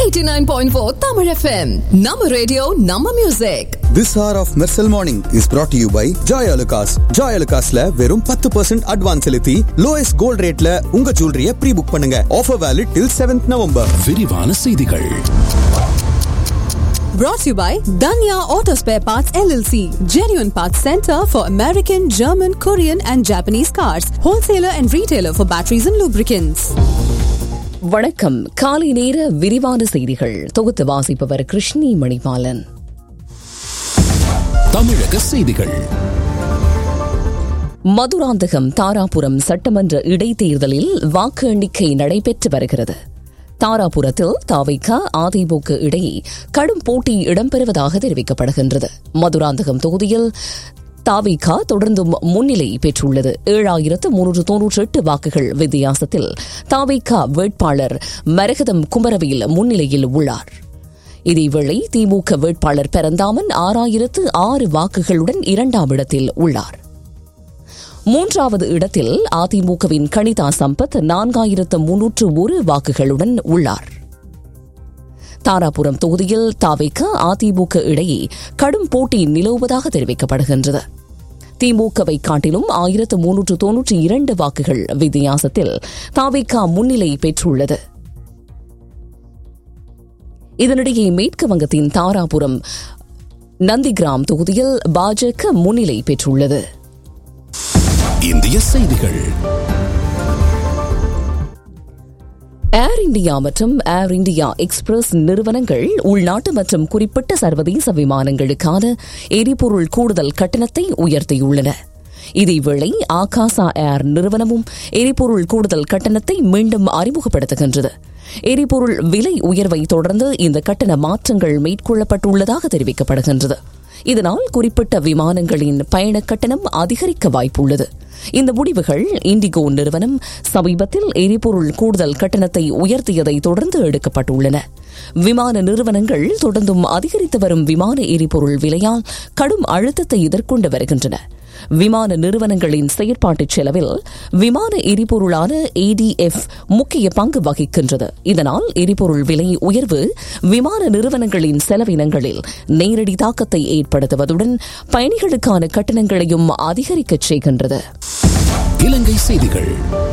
89.4 Tamil FM. Nama radio, Nama music. This hour of Mersal Morning is brought to you by Joy Alucas. Joy Alucasல வெறும் பத்து percent advance செலுத்தி lowest gold ரேட்ல உங்க ஜுவல்லரிய pre book பண்ணுங்க offer valid till seventh November விரிவான செய்திகள் Brought to you by Danya Auto Spare Parts LLC. Genuine Parts Center for American, German, Korean and Japanese cars. Wholesaler and retailer for batteries and lubricants. வணக்கம் காலை நேர விரிவான செய்திகள் தொகுத்து வாசிப்பவர் கிருஷ்ணி மணிபாலன் தமிழக செய்திகள் மதுராந்தகம் தாராபுரம் சட்டமன்ற இடைத்தேர்தலில் வாக்கு எண்ணிக்கை நடைபெற்று வருகிறது தாராபுரத்தில் தாவைக்கா அதிமுக இடையே கடும் போட்டி இடம்பெறுவதாக தெரிவிக்கப்படுகின்றது மதுராந்தகம் தொகுதியில் தாவிகா தொடர்ந்தும் முன்னிலை பெற்றுள்ளது ஏழாயிரத்து முன்னூற்று தொன்னூற்றி எட்டு வாக்குகள் வித்தியாசத்தில் தாவிகா வேட்பாளர் மரகதம் குமரவேல் முன்னிலையில் உள்ளார் இதேவேளை திமுக வேட்பாளர் பெரந்தாமன் ஆறாயிரத்து ஆறு வாக்குகளுடன் இரண்டாம் இடத்தில் உள்ளார் மூன்றாவது இடத்தில் அதிமுகவின் கணிதா சம்பத் நான்காயிரத்து முன்னூற்று ஒரு வாக்குகளுடன் உள்ளார் தாராபுரம் தொகுதியில் தாவைக்க அதிமுக இடையே கடும் போட்டி நிலவுவதாக தெரிவிக்கப்படுகின்றது திமுகவை காட்டிலும் ஆயிரத்து முன்னூற்று தொன்னூற்றி இரண்டு வாக்குகள் வித்தியாசத்தில் தாவைக்கா முன்னிலை பெற்றுள்ளது இதனிடையே மேற்கு வங்கத்தின் தாராபுரம் நந்திகிராம் தொகுதியில் பாஜக முன்னிலை பெற்றுள்ளது இந்திய செய்திகள் ஏர் இந்தியா மற்றும் ஏர் இந்தியா எக்ஸ்பிரஸ் நிறுவனங்கள் உள்நாட்டு மற்றும் குறிப்பிட்ட சர்வதேச விமானங்களுக்கான எரிபொருள் கூடுதல் கட்டணத்தை உயர்த்தியுள்ளன இதேவேளை ஆகாசா ஏர் நிறுவனமும் எரிபொருள் கூடுதல் கட்டணத்தை மீண்டும் அறிமுகப்படுத்துகின்றது எரிபொருள் விலை உயர்வை தொடர்ந்து இந்த கட்டண மாற்றங்கள் மேற்கொள்ளப்பட்டுள்ளதாக தெரிவிக்கப்படுகின்றது இதனால் குறிப்பிட்ட விமானங்களின் பயண கட்டணம் அதிகரிக்க வாய்ப்புள்ளது இந்த முடிவுகள் இண்டிகோ நிறுவனம் சமீபத்தில் எரிபொருள் கூடுதல் கட்டணத்தை உயர்த்தியதை தொடர்ந்து எடுக்கப்பட்டுள்ளன விமான நிறுவனங்கள் தொடர்ந்தும் அதிகரித்து வரும் விமான எரிபொருள் விலையால் கடும் அழுத்தத்தை எதிர்கொண்டு வருகின்றன விமான நிறுவனங்களின் செயற்பாட்டு செலவில் விமான எரிபொருளான ஏடிஎஃப் முக்கிய பங்கு வகிக்கின்றது இதனால் எரிபொருள் விலை உயர்வு விமான நிறுவனங்களின் செலவினங்களில் நேரடி தாக்கத்தை ஏற்படுத்துவதுடன் பயணிகளுக்கான கட்டணங்களையும் அதிகரிக்கச் செய்கின்றது இலங்கை செய்திகள்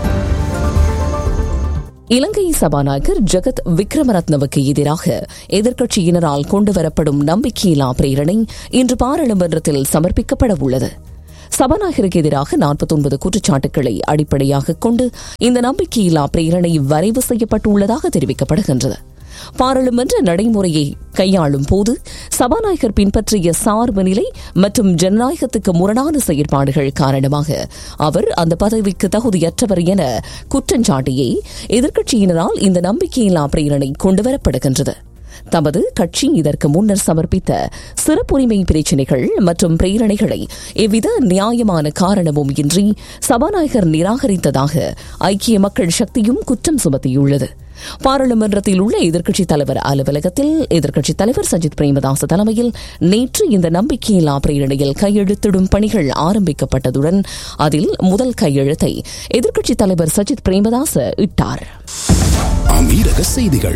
இலங்கை சபாநாயகர் ஜெகத் விக்ரமரத்னவுக்கு எதிராக எதிர்க்கட்சியினரால் கொண்டுவரப்படும் நம்பிக்கையில்லா பிரேரணை இன்று பாராளுமன்றத்தில் சமர்ப்பிக்கப்பட உள்ளது சபாநாயகருக்கு எதிராக நாற்பத்தொன்பது குற்றச்சாட்டுகளை அடிப்படையாக கொண்டு இந்த நம்பிக்கையில்லா பிரேரணை வரைவு செய்யப்பட்டுள்ளதாக தெரிவிக்கப்படுகின்றது பாராளுமன்ற நடைமுறையை கையாளும் போது சபாநாயகர் பின்பற்றிய சார்பு நிலை மற்றும் ஜனநாயகத்துக்கு முரணான செயற்பாடுகள் காரணமாக அவர் அந்த பதவிக்கு தகுதியற்றவர் என குற்றஞ்சாட்டியை எதிர்க்கட்சியினரால் இந்த நம்பிக்கையில்லா பிரேரணை கொண்டுவரப்படுகின்றது தமது கட்சி இதற்கு முன்னர் சமர்ப்பித்த சிறப்புரிமை பிரச்சினைகள் மற்றும் பிரேரணைகளை எவ்வித நியாயமான காரணமும் இன்றி சபாநாயகர் நிராகரித்ததாக ஐக்கிய மக்கள் சக்தியும் குற்றம் சுமத்தியுள்ளது பாராளுமன்றத்தில் உள்ள எதிர்க்கட்சித் தலைவர் அலுவலகத்தில் எதிர்க்கட்சித் தலைவர் சஜித் பிரேமதாச தலைமையில் நேற்று இந்த நம்பிக்கையில்லா பிரேரணையில் கையெழுத்திடும் பணிகள் ஆரம்பிக்கப்பட்டதுடன் அதில் முதல் கையெழுத்தை எதிர்க்கட்சித் தலைவர் சஜித் பிரேமதாச இட்டார் அமீரக செய்திகள்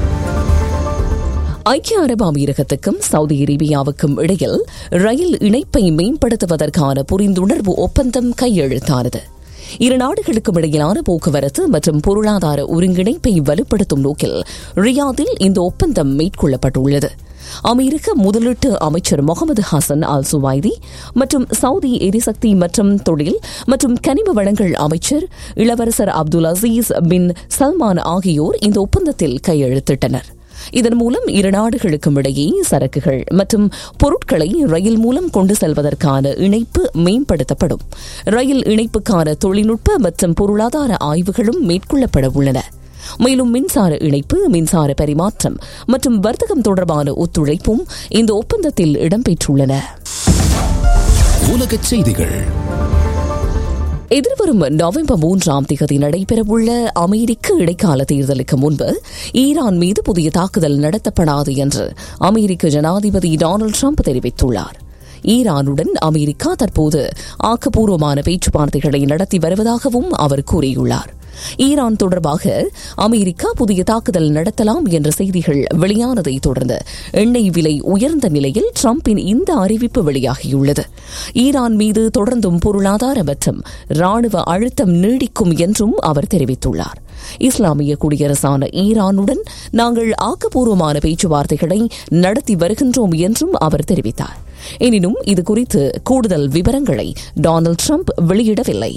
ஐக்கிய அரபு அமீரகத்துக்கும் சவுதி அரேபியாவுக்கும் இடையில் ரயில் இணைப்பை மேம்படுத்துவதற்கான புரிந்துணர்வு ஒப்பந்தம் கையெழுத்தானது இரு நாடுகளுக்கும் இடையிலான போக்குவரத்து மற்றும் பொருளாதார ஒருங்கிணைப்பை வலுப்படுத்தும் நோக்கில் ரியாதில் இந்த ஒப்பந்தம் மேற்கொள்ளப்பட்டுள்ளது அமெரிக்க முதலீட்டு அமைச்சர் முகமது ஹசன் அல் சுவைதி மற்றும் சவுதி எரிசக்தி மற்றும் தொழில் மற்றும் கனிம வளங்கள் அமைச்சர் இளவரசர் அப்துல் அசீஸ் பின் சல்மான் ஆகியோர் இந்த ஒப்பந்தத்தில் கையெழுத்திட்டனர் இதன் மூலம் இரு நாடுகளுக்கும் இடையே சரக்குகள் மற்றும் பொருட்களை ரயில் மூலம் கொண்டு செல்வதற்கான இணைப்பு மேம்படுத்தப்படும் ரயில் இணைப்புக்கான தொழில்நுட்ப மற்றும் பொருளாதார ஆய்வுகளும் மேற்கொள்ளப்பட உள்ளன மேலும் மின்சார இணைப்பு மின்சார பரிமாற்றம் மற்றும் வர்த்தகம் தொடர்பான ஒத்துழைப்பும் இந்த ஒப்பந்தத்தில் இடம்பெற்றுள்ளன உலகச் செய்திகள் எதிர்வரும் நவம்பர் மூன்றாம் தேதி நடைபெறவுள்ள அமெரிக்க இடைக்கால தேர்தலுக்கு முன்பு ஈரான் மீது புதிய தாக்குதல் நடத்தப்படாது என்று அமெரிக்க ஜனாதிபதி டொனால்டு ட்ரம்ப் தெரிவித்துள்ளார் ஈரானுடன் அமெரிக்கா தற்போது ஆக்கப்பூர்வமான பேச்சுவார்த்தைகளை நடத்தி வருவதாகவும் அவர் கூறியுள்ளார் ஈரான் தொடர்பாக அமெரிக்கா புதிய தாக்குதல் நடத்தலாம் என்ற செய்திகள் வெளியானதை தொடர்ந்து எண்ணெய் விலை உயர்ந்த நிலையில் டிரம்பின் இந்த அறிவிப்பு வெளியாகியுள்ளது ஈரான் மீது தொடர்ந்தும் பொருளாதார மற்றும் ராணுவ அழுத்தம் நீடிக்கும் என்றும் அவர் தெரிவித்துள்ளார் இஸ்லாமிய குடியரசான ஈரானுடன் நாங்கள் ஆக்கப்பூர்வமான பேச்சுவார்த்தைகளை நடத்தி வருகின்றோம் என்றும் அவர் தெரிவித்தார் எனினும் இது குறித்து கூடுதல் விவரங்களை டொனால்டு ட்ரம்ப் வெளியிடவில்லை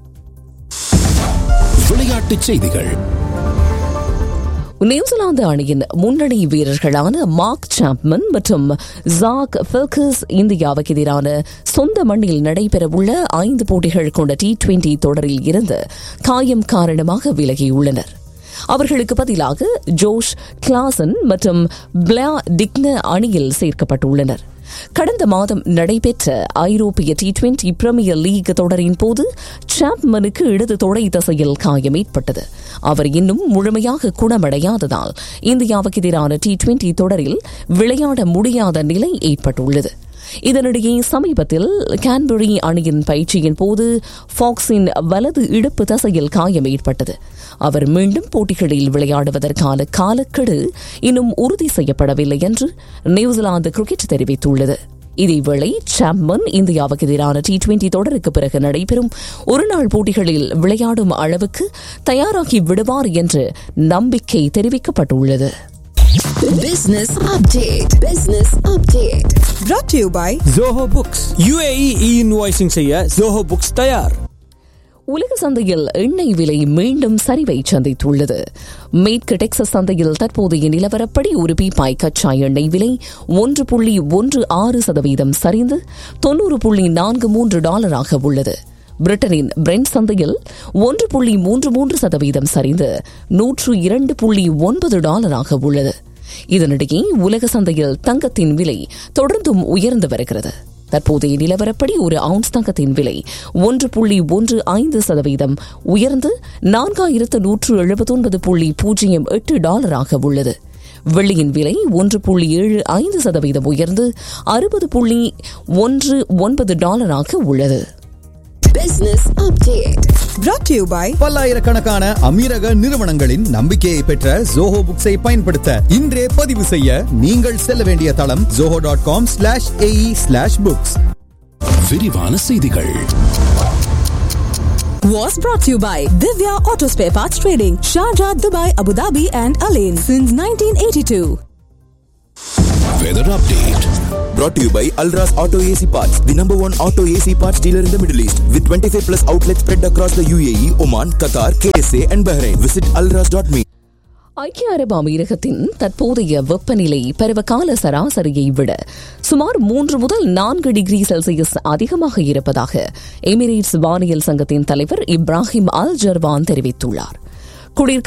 விளையாட்டுச் செய்திகள் நியூசிலாந்து அணியின் முன்னணி வீரர்களான மார்க் சாப்மன் மற்றும் ஜாக் ஃபெல்கஸ் இந்தியாவுக்கு எதிரான சொந்த மண்ணில் நடைபெறவுள்ள ஐந்து போட்டிகள் கொண்ட டி டுவெண்டி தொடரில் இருந்து காயம் காரணமாக விலகியுள்ளனர் அவர்களுக்கு பதிலாக ஜோஷ் கிளாசன் மற்றும் பிளா டிக்ன அணியில் சேர்க்கப்பட்டுள்ளனர் கடந்த மாதம் நடைபெற்ற ஐரோப்பிய டி டுவெண்டி பிரீமியர் லீக் தொடரின் போது சாப்மனுக்கு இடது தொடை தசையில் காயம் ஏற்பட்டது அவர் இன்னும் முழுமையாக குணமடையாததால் இந்தியாவுக்கு எதிரான டி டுவெண்டி தொடரில் விளையாட முடியாத நிலை ஏற்பட்டுள்ளது இதனிடையே சமீபத்தில் கான்பெரி அணியின் பயிற்சியின் போது ஃபாக்ஸின் வலது இடுப்பு தசையில் காயம் ஏற்பட்டது அவர் மீண்டும் போட்டிகளில் விளையாடுவதற்கான காலக்கெடு இன்னும் உறுதி செய்யப்படவில்லை என்று நியூசிலாந்து கிரிக்கெட் தெரிவித்துள்ளது இதேவேளை சாப்மன் இந்தியாவுக்கு எதிரான டி டுவெண்டி தொடருக்கு பிறகு நடைபெறும் ஒருநாள் போட்டிகளில் விளையாடும் அளவுக்கு தயாராகி விடுவார் என்று நம்பிக்கை தெரிவிக்கப்பட்டுள்ளது Business update. Business update. brought to you by Zoho books UAE e invoicing செய்ய ஜோஹோ புக்ஸ் தயார் உலக சந்தையில் எண்ணெய் விலை மீண்டும் சரிவை சந்தித்துள்ளது மேற்கு டெக்சஸ் சந்தையில் தற்போதைய நிலவரப்படி ஒரு பீப்பாய் கச்சா எண்ணெய் விலை ஒன்று புள்ளி ஒன்று ஆறு சதவீதம் சரிந்து தொன்னூறு புள்ளி நான்கு மூன்று டாலராக உள்ளது பிரிட்டனின் பிரெண்ட் சந்தையில் ஒன்று புள்ளி மூன்று மூன்று சதவீதம் சரிந்து நூற்று இரண்டு புள்ளி ஒன்பது டாலராக உள்ளது இதனிடையே உலக சந்தையில் தங்கத்தின் விலை தொடர்ந்தும் உயர்ந்து வருகிறது தற்போதைய நிலவரப்படி ஒரு அவுன்ஸ் தங்கத்தின் விலை ஒன்று புள்ளி ஒன்று ஐந்து சதவீதம் உயர்ந்து நான்காயிரத்து நூற்று எழுபத்தொன்பது புள்ளி பூஜ்ஜியம் எட்டு டாலராக உள்ளது வெள்ளியின் விலை ஒன்று புள்ளி ஏழு ஐந்து சதவீதம் உயர்ந்து அறுபது புள்ளி ஒன்று ஒன்பது டாலராக உள்ளது Business update. brought to you by பல்லாயிரக்கணக்கான அமீரக நிறுவனங்களின் நம்பிக்கையை பெற்ற ஜோஹோ புக்ஸை பயன்படுத்த இன்றே பதிவு செய்ய நீங்கள் செல்ல வேண்டிய தளம் Zoho dot com slash AE slash books விரிவான செய்திகள் Was brought to you by Divya Auto Spare Parts Trading, Sharjah, Dubai, Abu Dhabi, and Alain since 1982. Weather update Brought to you by Alras Auto AC Parts, the number one auto AC parts dealer in the Middle East, with 25 plus outlets spread across the UAE, Oman, Qatar, KSA, and Bahrain. Visit alras.me. ஐக்கிய அரபு அமீரகத்தின் தற்போதைய வெப்பநிலை பருவகால சராசரியை விட சுமார் மூன்று முதல் நான்கு டிகிரி செல்சியஸ் அதிகமாக இருப்பதாக எமிரேட்ஸ் வானியல் சங்கத்தின் தலைவர் இப்ராஹிம் அல் ஜர்வான் தெரிவித்துள்ளார் குளிர்